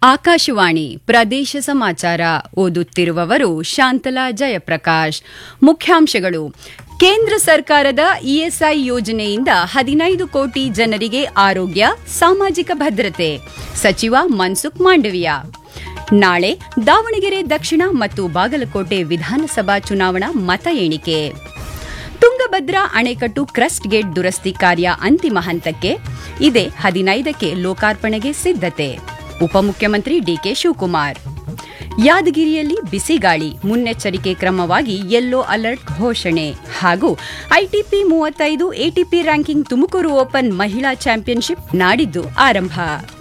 ಆಕಾಶವಾಣಿ ಪ್ರದೇಶ ಸಮಾಚಾರ ಓದುತ್ತಿರುವವರು ಶಾಂತಲಾ ಜಯಪ್ರಕಾಶ್ ಮುಖ್ಯಾಂಶಗಳು ಕೇಂದ್ರ ಸರ್ಕಾರದ ಇಎಸ್ಐ ಯೋಜನೆಯಿಂದ ಹದಿನೈದು ಕೋಟಿ ಜನರಿಗೆ ಆರೋಗ್ಯ ಸಾಮಾಜಿಕ ಭದ್ರತೆ ಸಚಿವ ಮನ್ಸುಖ್ ಮಾಂಡವಿಯ ನಾಳೆ ದಾವಣಗೆರೆ ದಕ್ಷಿಣ ಮತ್ತು ಬಾಗಲಕೋಟೆ ವಿಧಾನಸಭಾ ಚುನಾವಣಾ ಮತ ಎಣಿಕೆ ತುಂಗಭದ್ರಾ ಅಣೆಕಟ್ಟು ಕ್ರಸ್ಟ್ ಗೇಟ್ ದುರಸ್ತಿ ಕಾರ್ಯ ಅಂತಿಮ ಹಂತಕ್ಕೆ ಇದೇ ಹದಿನೈದಕ್ಕೆ ಲೋಕಾರ್ಪಣೆಗೆ ಸಿದ್ಧತೆ ಉಪಮುಖ್ಯಮಂತ್ರಿ ಡಿಕೆ ಶಿವಕುಮಾರ್ ಯಾದಗಿರಿಯಲ್ಲಿ ಬಿಸಿಗಾಳಿ ಮುನ್ನೆಚ್ಚರಿಕೆ ಕ್ರಮವಾಗಿ ಯೆಲ್ಲೋ ಅಲರ್ಟ್ ಘೋಷಣೆ ಹಾಗೂ ಐಟಿಪಿ ಮೂವತ್ತೈದು ಎಟಿಪಿ ರ್ಯಾಂಕಿಂಗ್ ತುಮಕೂರು ಓಪನ್ ಮಹಿಳಾ ಚಾಂಪಿಯನ್ಶಿಪ್ ನಾಡಿದ್ದು ಆರಂಭ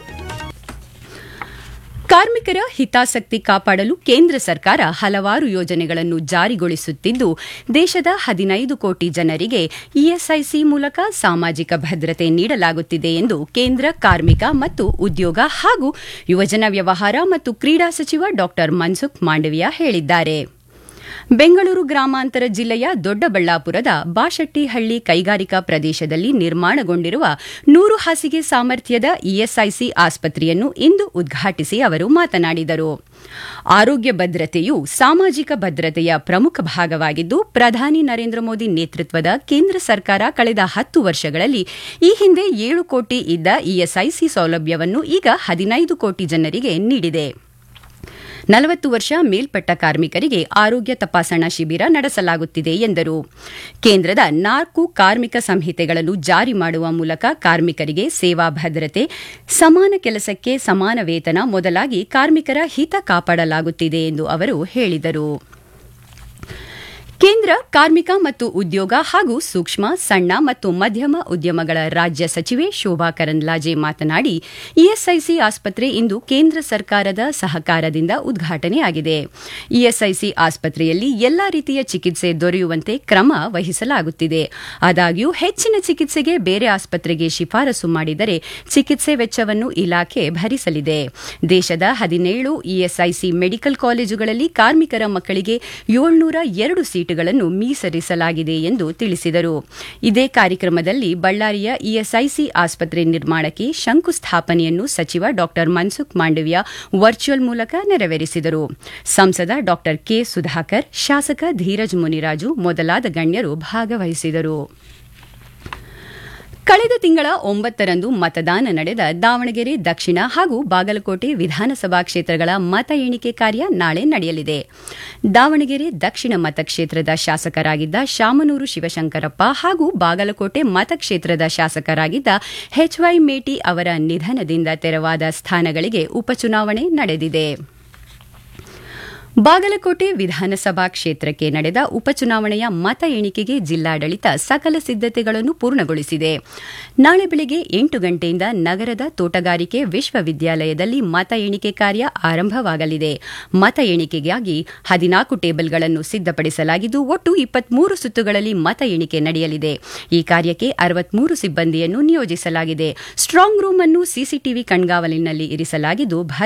ಕಾರ್ಮಿಕರ ಹಿತಾಸಕ್ತಿ ಕಾಪಾಡಲು ಕೇಂದ್ರ ಸರ್ಕಾರ ಹಲವಾರು ಯೋಜನೆಗಳನ್ನು ಜಾರಿಗೊಳಿಸುತ್ತಿದ್ದು ದೇಶದ ಹದಿನೈದು ಕೋಟಿ ಜನರಿಗೆ ಇಎಸ್ಐಸಿ ಮೂಲಕ ಸಾಮಾಜಿಕ ಭದ್ರತೆ ನೀಡಲಾಗುತ್ತಿದೆ ಎಂದು ಕೇಂದ್ರ ಕಾರ್ಮಿಕ ಮತ್ತು ಉದ್ಯೋಗ ಹಾಗೂ ಯುವಜನ ವ್ಯವಹಾರ ಮತ್ತು ಕ್ರೀಡಾ ಸಚಿವ ಡಾ ಮನ್ಸುಖ್ ಮಾಂಡವಿಯಾ ಹೇಳಿದ್ದಾರೆ ಬೆಂಗಳೂರು ಗ್ರಾಮಾಂತರ ಜಿಲ್ಲೆಯ ದೊಡ್ಡಬಳ್ಳಾಪುರದ ಬಾಶೆಟ್ಟಿಹಳ್ಳಿ ಕೈಗಾರಿಕಾ ಪ್ರದೇಶದಲ್ಲಿ ನಿರ್ಮಾಣಗೊಂಡಿರುವ ನೂರು ಹಾಸಿಗೆ ಸಾಮರ್ಥ್ಯದ ಇಎಸ್ಐಸಿ ಆಸ್ಪತ್ರೆಯನ್ನು ಇಂದು ಉದ್ಘಾಟಿಸಿ ಅವರು ಮಾತನಾಡಿದರು ಆರೋಗ್ಯ ಭದ್ರತೆಯು ಸಾಮಾಜಿಕ ಭದ್ರತೆಯ ಪ್ರಮುಖ ಭಾಗವಾಗಿದ್ದು ಪ್ರಧಾನಿ ನರೇಂದ್ರ ಮೋದಿ ನೇತೃತ್ವದ ಕೇಂದ್ರ ಸರ್ಕಾರ ಕಳೆದ ಹತ್ತು ವರ್ಷಗಳಲ್ಲಿ ಈ ಹಿಂದೆ ಏಳು ಕೋಟಿ ಇದ್ದ ಇಎಸ್ಐಸಿ ಸೌಲಭ್ಯವನ್ನು ಈಗ ಹದಿನೈದು ಕೋಟಿ ಜನರಿಗೆ ನೀಡಿದೆ ನಲವತ್ತು ವರ್ಷ ಮೇಲ್ಪಟ್ಟ ಕಾರ್ಮಿಕರಿಗೆ ಆರೋಗ್ಯ ತಪಾಸಣಾ ಶಿಬಿರ ನಡೆಸಲಾಗುತ್ತಿದೆ ಎಂದರು ಕೇಂದ್ರದ ನಾಲ್ಕು ಕಾರ್ಮಿಕ ಸಂಹಿತೆಗಳನ್ನು ಜಾರಿ ಮಾಡುವ ಮೂಲಕ ಕಾರ್ಮಿಕರಿಗೆ ಸೇವಾ ಭದ್ರತೆ ಸಮಾನ ಕೆಲಸಕ್ಕೆ ಸಮಾನ ವೇತನ ಮೊದಲಾಗಿ ಕಾರ್ಮಿಕರ ಹಿತ ಕಾಪಾಡಲಾಗುತ್ತಿದೆ ಎಂದು ಅವರು ಹೇಳಿದರು ಕೇಂದ್ರ ಕಾರ್ಮಿಕ ಮತ್ತು ಉದ್ಯೋಗ ಹಾಗೂ ಸೂಕ್ಷ್ಮ ಸಣ್ಣ ಮತ್ತು ಮಧ್ಯಮ ಉದ್ಯಮಗಳ ರಾಜ್ಯ ಸಚಿವೆ ಶೋಭಾ ಕರಂದ್ಲಾಜೆ ಮಾತನಾಡಿ ಇಎಸ್ಐಸಿ ಆಸ್ಪತ್ರೆ ಇಂದು ಕೇಂದ್ರ ಸರ್ಕಾರದ ಸಹಕಾರದಿಂದ ಉದ್ಘಾಟನೆಯಾಗಿದೆ ಇಎಸ್ಐಸಿ ಆಸ್ಪತ್ರೆಯಲ್ಲಿ ಎಲ್ಲಾ ರೀತಿಯ ಚಿಕಿತ್ಸೆ ದೊರೆಯುವಂತೆ ಕ್ರಮ ವಹಿಸಲಾಗುತ್ತಿದೆ ಆದಾಗ್ಯೂ ಹೆಚ್ಚಿನ ಚಿಕಿತ್ಸೆಗೆ ಬೇರೆ ಆಸ್ಪತ್ರೆಗೆ ಶಿಫಾರಸು ಮಾಡಿದರೆ ಚಿಕಿತ್ಸೆ ವೆಚ್ಚವನ್ನು ಇಲಾಖೆ ಭರಿಸಲಿದೆ ದೇಶದ ಹದಿನೇಳು ಇಎಸ್ಐಸಿ ಮೆಡಿಕಲ್ ಕಾಲೇಜುಗಳಲ್ಲಿ ಕಾರ್ಮಿಕರ ಮಕ್ಕಳಿಗೆ ಏಳ್ನೂರ ಎರಡು ಸೀಟುಗಳನ್ನು ಮೀಸಲಿಸಲಾಗಿದೆ ಎಂದು ತಿಳಿಸಿದರು ಇದೇ ಕಾರ್ಯಕ್ರಮದಲ್ಲಿ ಬಳ್ಳಾರಿಯ ಇಎಸ್ಐಸಿ ಆಸ್ಪತ್ರೆ ನಿರ್ಮಾಣಕ್ಕೆ ಶಂಕುಸ್ಥಾಪನೆಯನ್ನು ಸಚಿವ ಡಾ ಮನ್ಸುಖ್ ಮಾಂಡವಿಯಾ ವರ್ಚುವಲ್ ಮೂಲಕ ನೆರವೇರಿಸಿದರು ಸಂಸದ ಡಾ ಕೆ ಸುಧಾಕರ್ ಶಾಸಕ ಧೀರಜ್ ಮುನಿರಾಜು ಮೊದಲಾದ ಗಣ್ಯರು ಭಾಗವಹಿಸಿದರು ಕಳೆದ ತಿಂಗಳ ಒಂಬತ್ತರಂದು ಮತದಾನ ನಡೆದ ದಾವಣಗೆರೆ ದಕ್ಷಿಣ ಹಾಗೂ ಬಾಗಲಕೋಟೆ ವಿಧಾನಸಭಾ ಕ್ಷೇತ್ರಗಳ ಮತ ಎಣಿಕೆ ಕಾರ್ಯ ನಾಳೆ ನಡೆಯಲಿದೆ ದಾವಣಗೆರೆ ದಕ್ಷಿಣ ಮತಕ್ಷೇತ್ರದ ಶಾಸಕರಾಗಿದ್ದ ಶಾಮನೂರು ಶಿವಶಂಕರಪ್ಪ ಹಾಗೂ ಬಾಗಲಕೋಟೆ ಮತಕ್ಷೇತ್ರದ ಶಾಸಕರಾಗಿದ್ದ ಎಚ್ವೈ ಮೇಟಿ ಅವರ ನಿಧನದಿಂದ ತೆರವಾದ ಸ್ಥಾನಗಳಿಗೆ ಉಪಚುನಾವಣೆ ನಡೆದಿದೆ ಬಾಗಲಕೋಟೆ ವಿಧಾನಸಭಾ ಕ್ಷೇತ್ರಕ್ಕೆ ನಡೆದ ಉಪಚುನಾವಣೆಯ ಮತ ಎಣಿಕೆಗೆ ಜಿಲ್ಲಾಡಳಿತ ಸಕಲ ಸಿದ್ದತೆಗಳನ್ನು ಪೂರ್ಣಗೊಳಿಸಿದೆ ನಾಳೆ ಬೆಳಗ್ಗೆ ಎಂಟು ಗಂಟೆಯಿಂದ ನಗರದ ತೋಟಗಾರಿಕೆ ವಿಶ್ವವಿದ್ಯಾಲಯದಲ್ಲಿ ಮತ ಎಣಿಕೆ ಕಾರ್ಯ ಆರಂಭವಾಗಲಿದೆ ಮತ ಎಣಿಕೆಗಾಗಿ ಹದಿನಾಲ್ಕು ಟೇಬಲ್ಗಳನ್ನು ಸಿದ್ದಪಡಿಸಲಾಗಿದ್ದು ಒಟ್ಟು ಇಪ್ಪತ್ಮೂರು ಸುತ್ತುಗಳಲ್ಲಿ ಮತ ಎಣಿಕೆ ನಡೆಯಲಿದೆ ಈ ಕಾರ್ಯಕ್ಕೆ ಅರವತ್ಮೂರು ಸಿಬ್ಬಂದಿಯನ್ನು ನಿಯೋಜಿಸಲಾಗಿದೆ ಸ್ಟ್ರಾಂಗ್ ರೂಮ್ ಅನ್ನು ಸಿಸಿಟಿವಿ ಕಣ್ಗಾವಲಿನಲ್ಲಿ ಇರಿಸಲಾಗಿದ್ದು